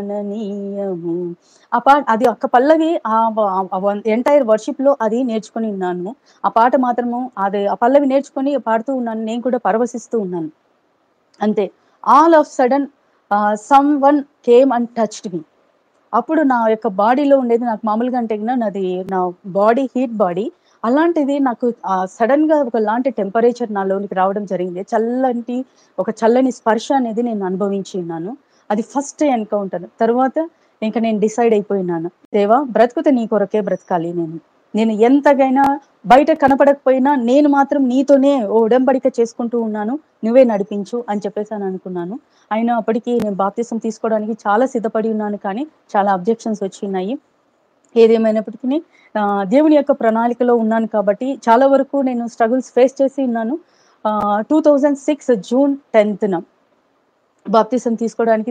అననీయము ఆ పాట అది ఒక్క పల్లవి ఆ ఎంటైర్ వర్షిప్ లో అది నేర్చుకొని ఉన్నాను ఆ పాట మాత్రము అది ఆ పల్లవి నేర్చుకొని పాడుతూ ఉన్నాను నేను కూడా పరవశిస్తూ ఉన్నాను అంతే all of sudden some one came and touched me అప్పుడు నా యొక్క బాడీలో ఉండేది నాకు మామూలుగా అంటే గిన నాది నా బాడీ హీట్ బాడీ అలాంటిది నాకు సడన్ గా ఒక లాంటి టెంపరేచర్ నాలోనికి రావడం జరిగింది చల్లంటి ఒక చల్లని స్పర్శ అనేది నేను అనుభవించి ఉన్నాను అది ఫస్ట్ ఎన్కౌంటర్ తర్వాత ఇంకా నేను డిసైడ్ అయిపోయినాను దేవా బ్రతుకుతే నీ కొరకే బ్రతకాలి నేను నేను ఎంతగైనా బయట కనపడకపోయినా నేను మాత్రం నీతోనే ఓ ఉడంబడిక చేసుకుంటూ ఉన్నాను నువ్వే నడిపించు అని చెప్పేసి అని అనుకున్నాను అయినా అప్పటికి నేను బాప్తిసం తీసుకోవడానికి చాలా సిద్ధపడి ఉన్నాను కానీ చాలా అబ్జెక్షన్స్ వచ్చినాయి ఏదేమైనప్పటికీ ఆ, దేవుని యొక్క ప్రణాళికలో ఉన్నాను కాబట్టి చాలా వరకు నేను స్ట్రగుల్స్ ఫేస్ చేసి ఉన్నాను టూ థౌజండ్ సిక్స్ జూన్ టెన్త్న బాప్తిసం తీసుకోవడానికి